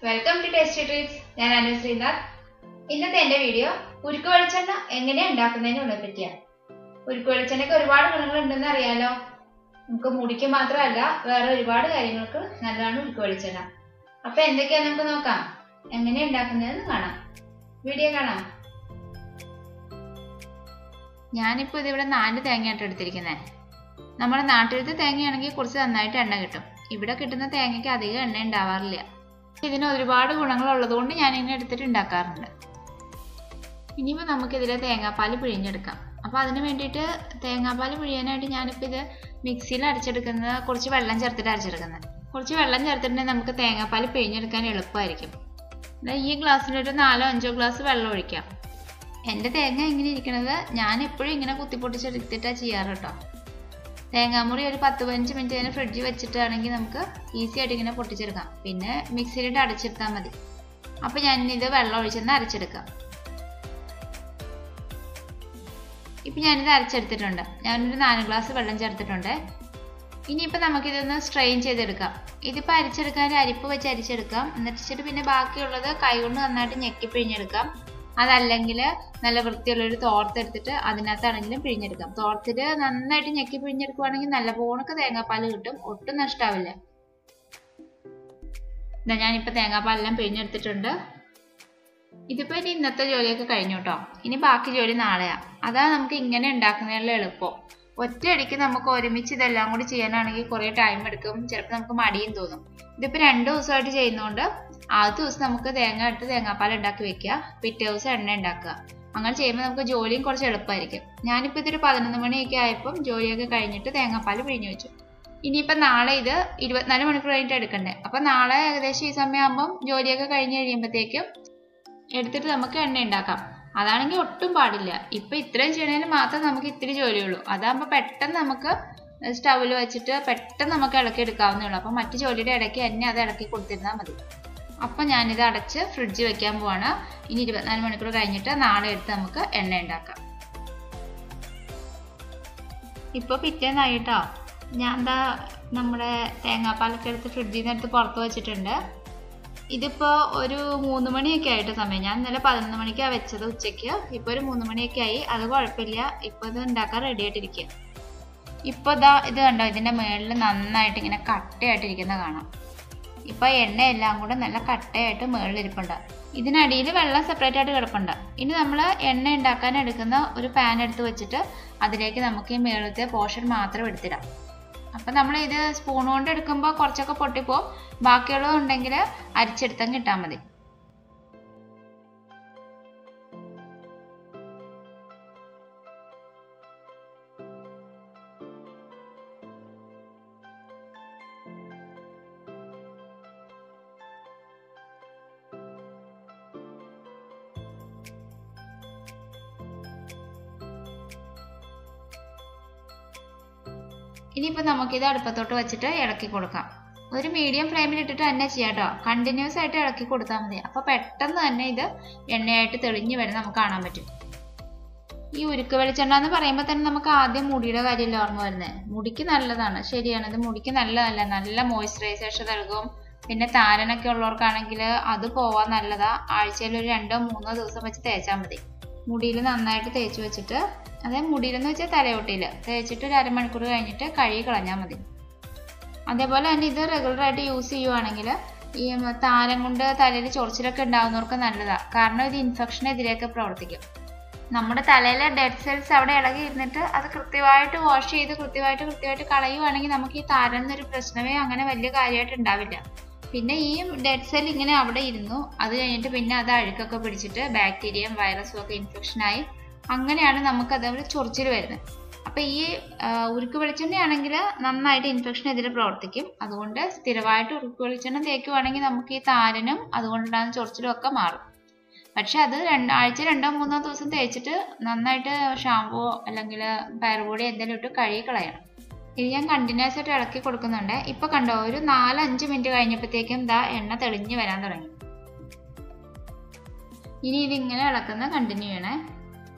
welcome to tasty treats ഞാൻ അനു ശ്രീനാഥ് ഇന്നത്തെ എന്റെ വീഡിയോ ഉരുക്ക് വെളിച്ചെണ്ണ എങ്ങനെയാ ഉണ്ടാക്കുന്നതിനെ പറ്റിയാണ് ഉരുക്ക് വെളിച്ചെണ്ണയ്ക്ക് ഒരുപാട് ഗുണങ്ങൾ ഉണ്ടെന്ന് അറിയാലോ നമുക്ക് മുടിക്ക് മാത്രമല്ല വേറെ ഒരുപാട് കാര്യങ്ങൾക്ക് നല്ലതാണ് ഉരുക്ക് വെളിച്ചെണ്ണ അപ്പൊ എന്തൊക്കെയാ നമുക്ക് നോക്കാം എങ്ങനെയാ ഉണ്ടാക്കുന്നതെന്ന് കാണാം വീഡിയോ കാണാം ഞാനിപ്പോൾ ഇതിവിടെ നാല് തേങ്ങയായിട്ട് എടുത്തിരിക്കുന്നത് നമ്മുടെ നാട്ടിലത്തെ തേങ്ങയാണെങ്കിൽ കുറച്ച് നന്നായിട്ട് എണ്ണ കിട്ടും ഇവിടെ കിട്ടുന്ന തേങ്ങയ്ക്ക് അധികം എണ്ണ ഉണ്ടാവാറില്ല ഇതിന് ഒരുപാട് ഗുണങ്ങൾ ഉള്ളതുകൊണ്ട് ഞാൻ ഇങ്ങനെ എടുത്തിട്ട് ഉണ്ടാക്കാറുണ്ട് ഇനിയിപ്പോൾ നമുക്കിതിലെ തേങ്ങാപ്പാൽ പിഴിഞ്ഞെടുക്കാം അപ്പോൾ അതിന് വേണ്ടിയിട്ട് തേങ്ങാപ്പാൽ പിഴിയാനായിട്ട് ഞാനിപ്പോൾ ഇത് മിക്സിയിൽ അരച്ചെടുക്കുന്നത് കുറച്ച് വെള്ളം ചേർത്തിട്ട് അരച്ചെടുക്കുന്നത് കുറച്ച് വെള്ളം ചേർത്തിട്ടുണ്ടെങ്കിൽ നമുക്ക് തേങ്ങാപ്പാൽ പിഴിഞ്ഞെടുക്കാൻ എളുപ്പമായിരിക്കും ഈ ഗ്ലാസ്സിലൊരു നാലോ അഞ്ചോ ഗ്ലാസ് വെള്ളം ഒഴിക്കാം എൻ്റെ തേങ്ങ ഇങ്ങനെ ഇരിക്കുന്നത് ഞാൻ എപ്പോഴും ഇങ്ങനെ കുത്തിപ്പൊട്ടിച്ചെടുത്തിട്ടാണ് ചെയ്യാറ് കേട്ടോ തേങ്ങാമുറി ഒരു പത്ത് പതിനഞ്ച് മിനിറ്റ് അതിന് ഫ്രിഡ്ജിൽ വെച്ചിട്ടാണെങ്കിൽ നമുക്ക് ഈസി ആയിട്ട് ഇങ്ങനെ പൊട്ടിച്ചെടുക്കാം പിന്നെ മിക്സിയിലിട്ട് അടച്ചെടുത്താൽ മതി അപ്പം ഞാൻ ഇത് വെള്ളം ഒഴിച്ചെന്ന് അരച്ചെടുക്കാം ഇപ്പം ഞാനിത് അരച്ചെടുത്തിട്ടുണ്ട് ഞാനൊരു നാല് ഗ്ലാസ് വെള്ളം ചേർത്തിട്ടുണ്ട് ഇനിയിപ്പോൾ നമുക്കിതൊന്ന് സ്ട്രെയിൻ ചെയ്തെടുക്കാം ഇതിപ്പോൾ അരിച്ചെടുക്കാൻ അരിപ്പ് വെച്ച് അരിച്ചെടുക്കാം എന്നിട്ട് പിന്നെ ബാക്കിയുള്ളത് കൈകൊണ്ട് നന്നായിട്ട് ഞെക്കി പിഴിഞ്ഞെടുക്കാം അതല്ലെങ്കിൽ നല്ല വൃത്തിയുള്ളൊരു തോർത്തെടുത്തിട്ട് അതിനകത്താണെങ്കിലും പിഴിഞ്ഞെടുക്കാം തോർത്തിൽ നന്നായിട്ട് ഞെക്കി പിഴിഞ്ഞെടുക്കുവാണെങ്കിൽ നല്ല പോണക്ക് തേങ്ങാപ്പാൽ കിട്ടും ഒട്ടും നഷ്ടാവില്ല ഇതാ ഞാനിപ്പോൾ തേങ്ങാപ്പാലെല്ലാം പിഴിഞ്ഞെടുത്തിട്ടുണ്ട് ഇതിപ്പോൾ ഇനി ഇന്നത്തെ ജോലിയൊക്കെ കഴിഞ്ഞു കേട്ടോ ഇനി ബാക്കി ജോലി നാളെയാ അതാണ് നമുക്ക് ഇങ്ങനെ ഉണ്ടാക്കുന്നതിനുള്ള എളുപ്പം ഒറ്റയടിക്ക് നമുക്ക് ഒരുമിച്ച് ഇതെല്ലാം കൂടി ചെയ്യാനാണെങ്കിൽ കുറേ ടൈം എടുക്കും ചിലപ്പോൾ നമുക്ക് മടിയും തോന്നും ഇതിപ്പോൾ രണ്ട് ദിവസമായിട്ട് ചെയ്യുന്നതുകൊണ്ട് ആദ്യത്തെ ദിവസം നമുക്ക് തേങ്ങ ഇട്ട് തേങ്ങാപ്പാൽ ഉണ്ടാക്കി വെക്കുക പിറ്റേ ദിവസം എണ്ണ ഉണ്ടാക്കുക അങ്ങനെ ചെയ്യുമ്പോൾ നമുക്ക് ജോലിയും കുറച്ച് എളുപ്പമായിരിക്കും ഞാനിപ്പോൾ ഇതൊരു പതിനൊന്ന് മണിയൊക്കെ ആയപ്പം ജോലിയൊക്കെ കഴിഞ്ഞിട്ട് തേങ്ങാപ്പാൽ പിഴിഞ്ഞു വെച്ചു ഇനിയിപ്പോൾ നാളെ ഇത് ഇരുപത്തിനാല് മണിക്കൂർ കഴിഞ്ഞിട്ട് എടുക്കണ്ടേ അപ്പം നാളെ ഏകദേശം ഈ സമയമാകുമ്പം ജോലിയൊക്കെ കഴിഞ്ഞ് കഴിയുമ്പോഴത്തേക്കും എടുത്തിട്ട് നമുക്ക് എണ്ണ ഉണ്ടാക്കാം അതാണെങ്കിൽ ഒട്ടും പാടില്ല ഇപ്പം ഇത്രയും ചെയ്യണതിന് മാത്രം നമുക്ക് ഇത്തിരി ജോലിയുള്ളൂ അതാകുമ്പോൾ പെട്ടെന്ന് നമുക്ക് സ്റ്റൗവിൽ വെച്ചിട്ട് പെട്ടെന്ന് നമുക്ക് ഇളക്കി എടുക്കാവുന്നേ ഉള്ളൂ അപ്പം മറ്റു ജോലിയുടെ ഇടയ്ക്ക് എന്നെ അത് ഇളക്കി കൊടുത്തിരുന്നാൽ മതി അപ്പം ഞാനിത് അടച്ച് ഫ്രിഡ്ജിൽ വെക്കാൻ പോവാണ് ഇനി ഇരുപത്തിനാല് മണിക്കൂർ കഴിഞ്ഞിട്ട് നാളെ എടുത്ത് നമുക്ക് എണ്ണ ഉണ്ടാക്കാം ഇപ്പോൾ പിറ്റേന്നായിട്ടോ ഞാൻ എന്താ നമ്മുടെ തേങ്ങാപ്പാലൊക്കെ എടുത്ത് ഫ്രിഡ്ജിൽ നിന്ന് എടുത്ത് പുറത്ത് വെച്ചിട്ടുണ്ട് ഇതിപ്പോൾ ഒരു മൂന്ന് മണിയൊക്കെ ആയിട്ട് സമയം ഞാൻ ഇന്നലെ പതിനൊന്ന് മണിക്കാണ് വെച്ചത് ഉച്ചയ്ക്ക് ഇപ്പോൾ ഒരു മൂന്ന് മണിയൊക്കെ ആയി അത് കുഴപ്പമില്ല ഇപ്പോൾ ഇത് ഉണ്ടാക്കാൻ റെഡി ആയിട്ടിരിക്കുക ഇപ്പോൾ ഇതാ ഇത് കണ്ടോ ഇതിൻ്റെ മുകളിൽ നന്നായിട്ട് ഇങ്ങനെ കട്ടയായിട്ടിരിക്കുന്ന കാണാം ഇപ്പോൾ എണ്ണയെല്ലാം കൂടെ നല്ല കട്ടയായിട്ട് മുകളിലിരിപ്പുണ്ട് ഇതിനടിയിൽ വെള്ളം സെപ്പറേറ്റ് ആയിട്ട് കിടപ്പുണ്ട് ഇനി നമ്മൾ എണ്ണ ഉണ്ടാക്കാൻ എടുക്കുന്ന ഒരു പാൻ എടുത്ത് വെച്ചിട്ട് അതിലേക്ക് നമുക്ക് ഈ മുകളിലത്തെ പോർഷൻ മാത്രം എടുത്തിടാം അപ്പം നമ്മൾ ഇത് സ്പൂൺ കൊണ്ട് എടുക്കുമ്പോൾ കുറച്ചൊക്കെ പൊട്ടിപ്പോ ബാക്കിയുള്ളത് ഉണ്ടെങ്കിൽ അരിച്ചെടുത്തങ്ങ് ഇട്ടാൽ മതി ഇനിയിപ്പോൾ നമുക്കിത് അടുപ്പത്തോട്ട് വെച്ചിട്ട് ഇളക്കി കൊടുക്കാം ഒരു മീഡിയം ഫ്ലെയിമിൽ ഇട്ടിട്ട് തന്നെ ചെയ്യാം കേട്ടോ കണ്ടിന്യൂസ് ആയിട്ട് ഇളക്കി കൊടുത്താൽ മതി അപ്പോൾ പെട്ടെന്ന് തന്നെ ഇത് എണ്ണയായിട്ട് തെളിഞ്ഞ് വരെ നമുക്ക് കാണാൻ പറ്റും ഈ ഉരുക്ക് വെളിച്ചെണ്ണ എന്ന് പറയുമ്പോൾ തന്നെ നമുക്ക് ആദ്യം മുടിയുടെ കാര്യമല്ല ഓർമ്മ വരുന്നത് മുടിക്ക് നല്ലതാണ് ശരിയാണ് ഇത് മുടിക്ക് നല്ലതല്ല നല്ല മോയ്സ്ചറൈസേഷൻ നൽകും പിന്നെ താരനൊക്കെ ഉള്ളവർക്കാണെങ്കിൽ അത് പോവാൻ നല്ലതാ ആഴ്ചയിൽ ഒരു രണ്ടോ മൂന്നോ ദിവസം വെച്ച് തേച്ചാൽ മതി മുടിയിൽ നന്നായിട്ട് തേച്ച് വെച്ചിട്ട് അതായത് മുടിയിലെന്ന് വെച്ചാൽ തലയോട്ടിയിൽ തേച്ചിട്ട് ഒരു അരമണിക്കൂർ കഴിഞ്ഞിട്ട് കഴുകി കളഞ്ഞാൽ മതി അതേപോലെ തന്നെ ഇത് റെഗുലറായിട്ട് യൂസ് ചെയ്യുവാണെങ്കിൽ ഈ താരം കൊണ്ട് തലയിൽ ചൊറിച്ചിലൊക്കെ ഉണ്ടാകുന്നവർക്ക് നല്ലതാണ് കാരണം ഇത് ഇൻഫെക്ഷനെതിരെയൊക്കെ പ്രവർത്തിക്കും നമ്മുടെ തലയിലെ ഡെഡ് സെൽസ് അവിടെ ഇളകി ഇരുന്നിട്ട് അത് കൃത്യമായിട്ട് വാഷ് ചെയ്ത് കൃത്യമായിട്ട് കൃത്യമായിട്ട് കളയുവാണെങ്കിൽ നമുക്ക് ഈ താരം എന്നൊരു പ്രശ്നമേ അങ്ങനെ വലിയ കാര്യമായിട്ട് ഉണ്ടാവില്ല പിന്നെ ഈ ഡെഡ് സെൽ ഇങ്ങനെ അവിടെ ഇരുന്നു അത് കഴിഞ്ഞിട്ട് പിന്നെ അത് അഴുക്കൊക്കെ പിടിച്ചിട്ട് ബാക്ടീരിയയും വൈറസും ഒക്കെ ഇൻഫെക്ഷനായി അങ്ങനെയാണ് നമുക്ക് അതേപോലെ ചൊറിച്ചിൽ വരുന്നത് അപ്പൊ ഈ ഉരുക്ക് വെളിച്ചെണ്ണയാണെങ്കിൽ നന്നായിട്ട് ഇൻഫെക്ഷനെതിരെ പ്രവർത്തിക്കും അതുകൊണ്ട് സ്ഥിരമായിട്ട് ഉരുക്ക് വെളിച്ചെണ്ണ തേക്കുവാണെങ്കിൽ നമുക്ക് ഈ താരനും അതുകൊണ്ടുണ്ടാകുന്ന ചൊറിച്ചിലും ഒക്കെ മാറും പക്ഷെ അത് രണ്ട് ആഴ്ച രണ്ടോ മൂന്നോ ദിവസം തേച്ചിട്ട് നന്നായിട്ട് ഷാമ്പോ അല്ലെങ്കിൽ പയറുപൊടി എന്തെങ്കിലും ഇട്ട് കഴുകി കളയണം ഇത് ഞാൻ കണ്ടിന്യൂസ് ആയിട്ട് ഇളക്കി കൊടുക്കുന്നുണ്ട് ഇപ്പൊ കണ്ടോ ഒരു നാലഞ്ച് മിനിറ്റ് കഴിഞ്ഞപ്പോഴത്തേക്കും ദാ എണ്ണ തെളിഞ്ഞ് വരാൻ തുടങ്ങി ഇനി ഇതിങ്ങനെ ഇളക്കുന്ന കണ്ടിന്യൂ ചെയ്യണേ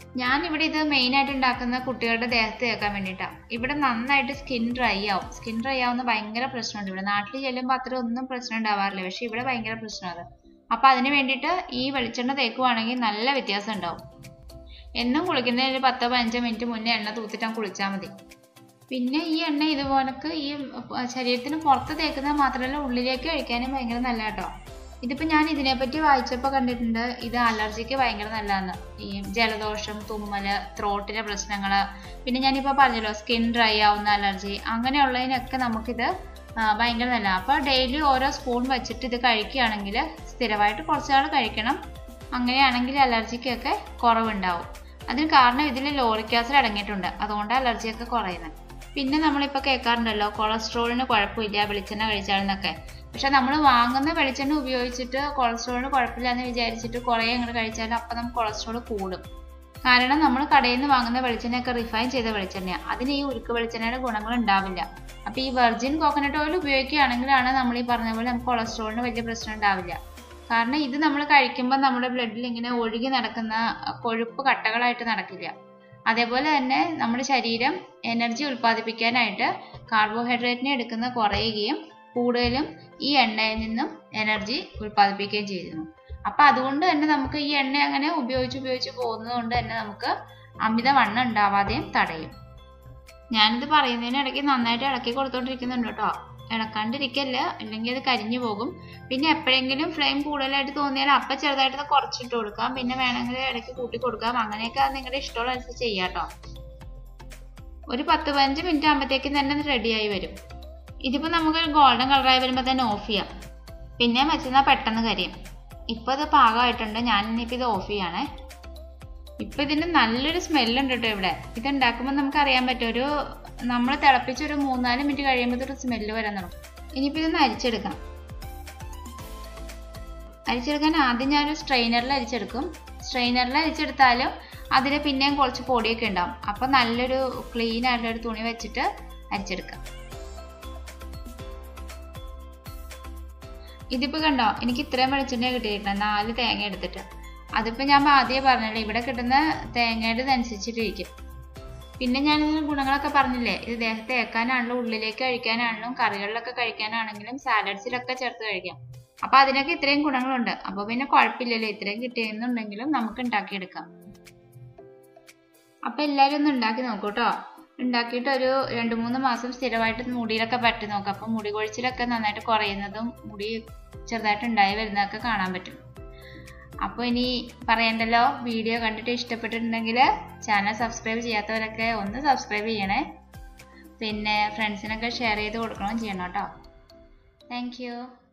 ഞാൻ ഇവിടെ ഇത് മെയിൻ ആയിട്ട് ഉണ്ടാക്കുന്ന കുട്ടികളുടെ ദേഹത്ത് തേക്കാൻ വേണ്ടിയിട്ടാണ് ഇവിടെ നന്നായിട്ട് സ്കിൻ ഡ്രൈ ആവും സ്കിൻ ഡ്രൈ ആവുന്ന ഭയങ്കര പ്രശ്നമുണ്ട് ഇവിടെ നാട്ടിൽ ചെല്ലുമ്പോൾ അത്ര ഒന്നും പ്രശ്നം ഉണ്ടാവാറില്ല പക്ഷെ ഇവിടെ ഭയങ്കര പ്രശ്നമാണ് അപ്പൊ അതിന് വേണ്ടിയിട്ട് ഈ വെളിച്ചെണ്ണ തേക്കുവാണെങ്കിൽ നല്ല വ്യത്യാസം ഉണ്ടാവും എന്നും കുളിക്കുന്നതിന് ഒരു പത്തോ പതിനഞ്ചോ മിനിറ്റ് മുന്നേ എണ്ണ തൂത്തിട്ടാൽ കുളിച്ചാൽ മതി പിന്നെ ഈ എണ്ണ ഇതുപോലൊക്കെ ഈ ശരീരത്തിന് പുറത്ത് തേക്കുന്നത് മാത്രമല്ല ഉള്ളിലേക്ക് കഴിക്കാനും ഭയങ്കര നല്ല കേട്ടോ ഇതിപ്പോ ഞാൻ ഇതിനെപ്പറ്റി വായിച്ചപ്പോൾ കണ്ടിട്ടുണ്ട് ഇത് അലർജിക്ക് ഭയങ്കര നല്ലതാണ് ഈ ജലദോഷം തുമ്മല് ത്രോട്ടിലെ പ്രശ്നങ്ങള് പിന്നെ ഞാനിപ്പോൾ പറഞ്ഞല്ലോ സ്കിൻ ഡ്രൈ ആവുന്ന അലർജി അങ്ങനെയുള്ളതിനൊക്കെ നമുക്കിത് ഭയങ്കര നല്ല അപ്പോൾ ഡെയിലി ഓരോ സ്പൂൺ വെച്ചിട്ട് ഇത് കഴിക്കുകയാണെങ്കിൽ സ്ഥിരമായിട്ട് കുറച്ചാൾ കഴിക്കണം അങ്ങനെയാണെങ്കിൽ അലർജിക്കൊക്കെ കുറവുണ്ടാവും അതിന് കാരണം ഇതിൽ ലോറിക് ആസിഡ് അടങ്ങിയിട്ടുണ്ട് അതുകൊണ്ട് അലർജിയൊക്കെ കുറയുന്നത് പിന്നെ നമ്മളിപ്പോൾ കേൾക്കാറുണ്ടല്ലോ കൊളസ്ട്രോളിന് കുഴപ്പമില്ല വെളിച്ചെണ്ണ കഴിച്ചാലെന്നൊക്കെ പക്ഷെ നമ്മൾ വാങ്ങുന്ന വെളിച്ചെണ്ണ ഉപയോഗിച്ചിട്ട് കൊളസ്ട്രോളിന് കുഴപ്പമില്ല എന്ന് വിചാരിച്ചിട്ട് കുറേ അങ്ങോട്ട് കഴിച്ചാൽ അപ്പം നമുക്ക് കൊളസ്ട്രോൾ കൂടും കാരണം നമ്മൾ കടയിൽ നിന്ന് വാങ്ങുന്ന വെളിച്ചെണ്ണയൊക്കെ റിഫൈൻ ചെയ്ത വെളിച്ചെണ്ണയാണ് അതിന് ഈ ഉരുക്ക് വെളിച്ചെണ്ണയുടെ ഗുണങ്ങൾ ഉണ്ടാവില്ല അപ്പോൾ ഈ വെർജിൻ കോക്കനട്ട് ഓയിൽ ഉപയോഗിക്കുകയാണെങ്കിലാണ് നമ്മൾ ഈ പറഞ്ഞ പോലെ നമുക്ക് കൊളസ്ട്രോളിന് വലിയ പ്രശ്നം ഉണ്ടാവില്ല കാരണം ഇത് നമ്മൾ കഴിക്കുമ്പോൾ നമ്മുടെ ബ്ലഡിൽ ഇങ്ങനെ ഒഴുകി നടക്കുന്ന കൊഴുപ്പ് കട്ടകളായിട്ട് നടക്കില്ല അതേപോലെ തന്നെ നമ്മുടെ ശരീരം എനർജി ഉൽപ്പാദിപ്പിക്കാനായിട്ട് കാർബോഹൈഡ്രേറ്റിനെ എടുക്കുന്ന കുറയുകയും കൂടുതലും ഈ എണ്ണയിൽ നിന്നും എനർജി ഉൽപ്പാദിപ്പിക്കുകയും ചെയ്യുന്നു അപ്പൊ അതുകൊണ്ട് തന്നെ നമുക്ക് ഈ എണ്ണ അങ്ങനെ ഉപയോഗിച്ച് ഉപയോഗിച്ച് പോകുന്നത് കൊണ്ട് തന്നെ നമുക്ക് അമിതവണ്ണം ഉണ്ടാവാതെയും തടയും ഞാനിത് പറയുന്നതിനിടയ്ക്ക് നന്നായിട്ട് ഇളക്കി കൊടുത്തോണ്ടിരിക്കുന്നുണ്ട് കേട്ടോ ഇളക്കാണ്ടിരിക്കല്ല അല്ലെങ്കിൽ അത് കരിഞ്ഞു പോകും പിന്നെ എപ്പോഴെങ്കിലും ഫ്ലെയിം കൂടുതലായിട്ട് തോന്നിയാൽ അപ്പം ചെറുതായിട്ട് കുറച്ചിട്ട് കൊടുക്കാം പിന്നെ വേണമെങ്കിൽ ഇടയ്ക്ക് കൂട്ടി കൊടുക്കാം അങ്ങനെയൊക്കെ നിങ്ങളുടെ ഇഷ്ടമുള്ള അനുസരിച്ച് ചെയ്യാം കേട്ടോ ഒരു പത്ത് പതിനഞ്ച് മിനിറ്റ് ആകുമ്പോഴത്തേക്കും തന്നെ റെഡിയായി വരും ഇതിപ്പോൾ നമുക്ക് ഗോൾഡൻ കളറായി വരുമ്പോൾ തന്നെ ഓഫ് ചെയ്യാം പിന്നെ വെച്ചെന്നാൽ പെട്ടെന്ന് കരിയും ഇപ്പോൾ ഇത് പാകമായിട്ടുണ്ട് ഞാൻ ഇനിയിപ്പോൾ ഇത് ഓഫ് ചെയ്യണേ ഇപ്പം ഇതിന് നല്ലൊരു സ്മെല്ലുണ്ട് കേട്ടോ ഇവിടെ ഇത് ഉണ്ടാക്കുമ്പോൾ നമുക്ക് അറിയാൻ പറ്റും ഒരു നമ്മൾ തിളപ്പിച്ച് ഒരു മൂന്നാല് മിനിറ്റ് കഴിയുമ്പോൾ ഒരു സ്മെല്ല് വരാൻ തുടങ്ങും ഇനിയിപ്പോൾ ഇതൊന്ന് അരിച്ചെടുക്കാം അരിച്ചെടുക്കാൻ ആദ്യം ഞാനൊരു സ്ട്രെയിനറിൽ അരിച്ചെടുക്കും സ്ട്രെയിനറിൽ അരിച്ചെടുത്താലും അതിൽ പിന്നെയും കുറച്ച് പൊടിയൊക്കെ ഉണ്ടാവും അപ്പം നല്ലൊരു ക്ലീൻ ആയിട്ടുള്ള ഒരു തുണി വെച്ചിട്ട് അരിച്ചെടുക്കാം ഇതിപ്പോൾ കണ്ടോ എനിക്ക് ഇത്രയും വെളിച്ചെണ്ണ കിട്ടിയിട്ടുണ്ട് നാല് തേങ്ങ എടുത്തിട്ട് അതിപ്പോൾ ഞാൻ ആദ്യമേ പറഞ്ഞല്ലോ ഇവിടെ കിട്ടുന്ന തേങ്ങയുടെ ഇതനുസരിച്ചിട്ടിരിക്കും പിന്നെ ഞാൻ ഇതിന് ഗുണങ്ങളൊക്കെ പറഞ്ഞില്ലേ ഇത് ദേഹത്ത് തേക്കാനാണല്ലോ ഉള്ളിലേക്ക് കഴിക്കാനാണെങ്കിലും കറികളിലൊക്കെ കഴിക്കാനാണെങ്കിലും സാലഡ്സിലൊക്കെ ചേർത്ത് കഴിക്കാം അപ്പൊ അതിനൊക്കെ ഇത്രയും ഗുണങ്ങളുണ്ട് അപ്പൊ പിന്നെ കുഴപ്പമില്ലല്ലോ ഇത്രയും കിട്ടിയെന്നുണ്ടെങ്കിലും നമുക്ക് ഉണ്ടാക്കിയെടുക്കാം അപ്പൊ എല്ലാവരും ഒന്ന് ഉണ്ടാക്കി നോക്കൂ കേട്ടോ ഉണ്ടാക്കിയിട്ട് ഒരു രണ്ട് മൂന്ന് മാസം സ്ഥിരമായിട്ട് മുടിയിലൊക്കെ പറ്റി നോക്കാം അപ്പൊ മുടി കൊഴിച്ചിലൊക്കെ നന്നായിട്ട് കുറയുന്നതും മുടി ചെറുതായിട്ട് ഉണ്ടായി വരുന്നതൊക്കെ കാണാൻ പറ്റും അപ്പോൾ ഇനി പറയണ്ടല്ലോ വീഡിയോ കണ്ടിട്ട് ഇഷ്ടപ്പെട്ടിട്ടുണ്ടെങ്കിൽ ചാനൽ സബ്സ്ക്രൈബ് ചെയ്യാത്തവരൊക്കെ ഒന്ന് സബ്സ്ക്രൈബ് ചെയ്യണേ പിന്നെ ഫ്രണ്ട്സിനൊക്കെ ഷെയർ ചെയ്ത് കൊടുക്കണം ചെയ്യണം കേട്ടോ താങ്ക്